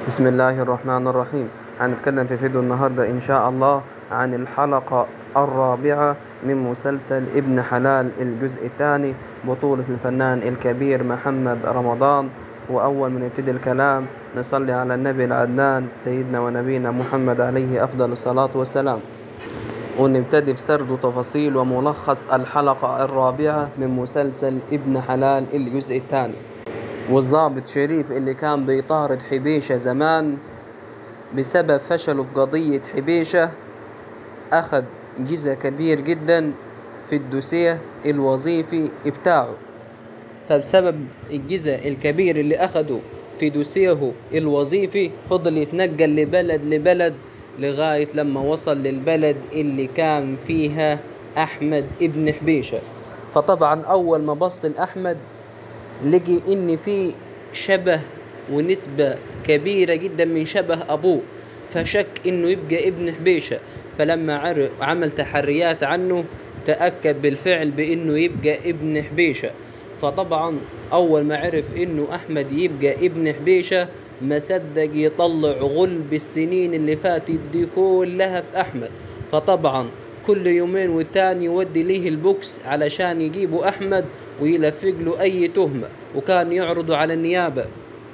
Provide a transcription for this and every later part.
بسم الله الرحمن الرحيم هنتكلم في فيديو النهاردة إن شاء الله عن الحلقة الرابعة من مسلسل ابن حلال الجزء الثاني بطولة الفنان الكبير محمد رمضان وأول ما نبتدي الكلام نصلي على النبي العدنان سيدنا ونبينا محمد عليه أفضل الصلاة والسلام ونبتدي بسرد وتفاصيل وملخص الحلقة الرابعة من مسلسل ابن حلال الجزء الثاني والضابط شريف اللي كان بيطارد حبيشة زمان بسبب فشله في قضية حبيشة أخذ جزء كبير جدا في الدوسية الوظيفي بتاعه فبسبب الجزء الكبير اللي أخده في دوسيه الوظيفي فضل يتنقل لبلد لبلد لغاية لما وصل للبلد اللي كان فيها أحمد ابن حبيشة فطبعا أول ما بص لأحمد لقي إن في شبه ونسبة كبيرة جدا من شبه أبوه فشك إنه يبقى ابن حبيشة فلما عرف عمل تحريات عنه تأكد بالفعل بإنه يبقى ابن حبيشة فطبعا أول ما عرف إنه أحمد يبقى ابن حبيشة ما صدق يطلع غلب السنين اللي فاتت دي كلها في أحمد فطبعا كل يومين والتاني يودي ليه البوكس علشان يجيبوا أحمد ويلفق له أي تهمة وكان يعرضه على النيابة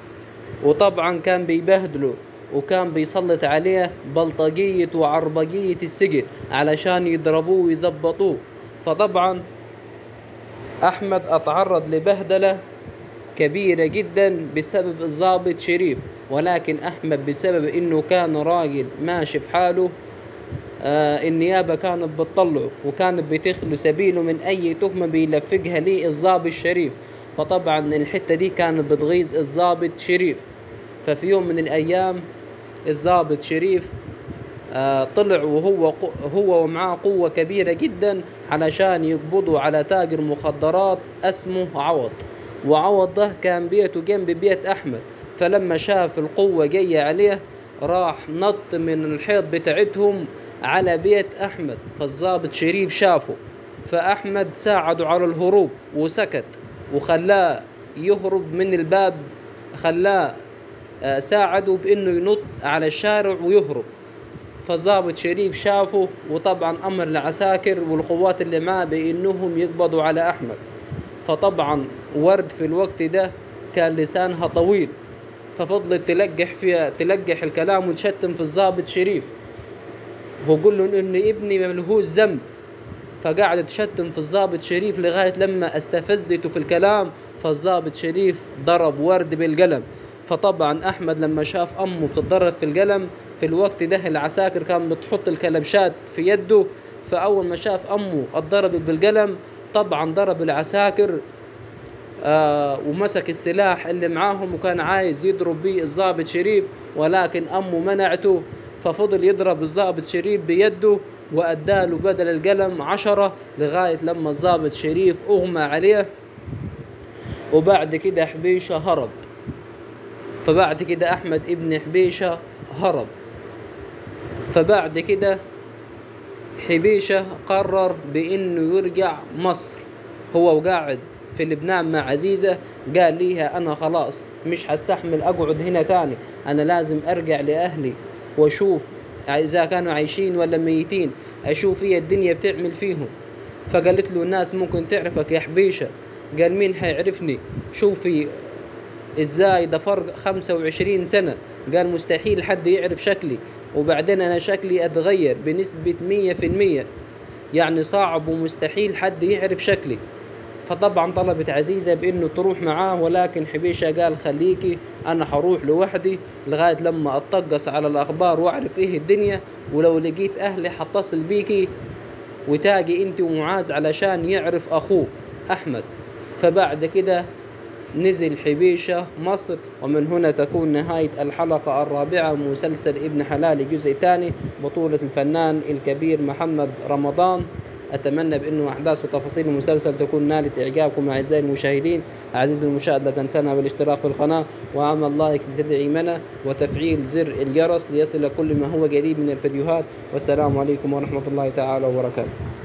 وطبعا كان بيبهدله وكان بيسلط عليه بلطجية وعربجية السجن علشان يضربوه ويزبطوه فطبعا أحمد أتعرض لبهدلة كبيرة جدا بسبب الضابط شريف ولكن أحمد بسبب إنه كان راجل ماشي في حاله آه النيابة كانت بتطلعه وكانت بتخلو سبيله من أي تهمة بيلفقها ليه الضابط شريف فطبعا الحتة دي كانت بتغيظ الضابط شريف ففي يوم من الأيام الضابط شريف آه طلع وهو هو ومعاه قوة كبيرة جدا علشان يقبضوا على تاجر مخدرات اسمه عوض وعوض ده كان بيته جنب بيت أحمد فلما شاف القوة جاية عليه راح نط من الحيط بتاعتهم على بيت أحمد فالضابط شريف شافه فأحمد ساعده على الهروب وسكت وخلاه يهرب من الباب خلاه ساعده بإنه ينط على الشارع ويهرب فالضابط شريف شافه وطبعا أمر العساكر والقوات اللي معاه بإنهم يقبضوا على أحمد فطبعا ورد في الوقت ده كان لسانها طويل ففضلت تلقح فيها تلقح الكلام وتشتم في الضابط شريف وقول له ان ابني ملهوش ذنب فقعد تشتم في الضابط شريف لغايه لما استفزته في الكلام فالضابط شريف ضرب ورد بالقلم فطبعا احمد لما شاف امه بتتضرب في القلم في الوقت ده العساكر كان بتحط الكلبشات في يده فاول ما شاف امه اتضربت بالقلم طبعا ضرب العساكر آه ومسك السلاح اللي معاهم وكان عايز يضرب بيه الضابط شريف ولكن امه منعته ففضل يضرب الضابط شريف بيده وأداله بدل القلم عشرة لغاية لما الضابط شريف أغمى عليه وبعد كده حبيشة هرب فبعد كده أحمد ابن حبيشة هرب فبعد كده حبيشة قرر بإنه يرجع مصر هو وقاعد في لبنان مع عزيزة قال ليها أنا خلاص مش هستحمل أقعد هنا تاني أنا لازم أرجع لأهلي واشوف اذا كانوا عايشين ولا ميتين اشوف هي الدنيا بتعمل فيهم فقالت له الناس ممكن تعرفك يا حبيشه قال مين حيعرفني شوفي ازاي ده فرق خمسة وعشرين سنة قال مستحيل حد يعرف شكلي وبعدين انا شكلي اتغير بنسبة مية في المية يعني صعب ومستحيل حد يعرف شكلي فطبعا طلبت عزيزة بإنه تروح معاه ولكن حبيشة قال خليكي أنا حروح لوحدي لغاية لما أتطقص على الأخبار وأعرف إيه الدنيا ولو لقيت أهلي حتصل بيكي وتاجي أنت ومعاذ علشان يعرف أخوه أحمد فبعد كده نزل حبيشة مصر ومن هنا تكون نهاية الحلقة الرابعة من مسلسل ابن حلال الجزء الثاني بطولة الفنان الكبير محمد رمضان أتمنى بأنه أحداث وتفاصيل المسلسل تكون نالت إعجابكم أعزائي المشاهدين عزيزي المشاهد لا تنسانا بالاشتراك في القناة وعمل لايك لتدعيمنا وتفعيل زر الجرس ليصل كل ما هو قريب من الفيديوهات والسلام عليكم ورحمة الله تعالى وبركاته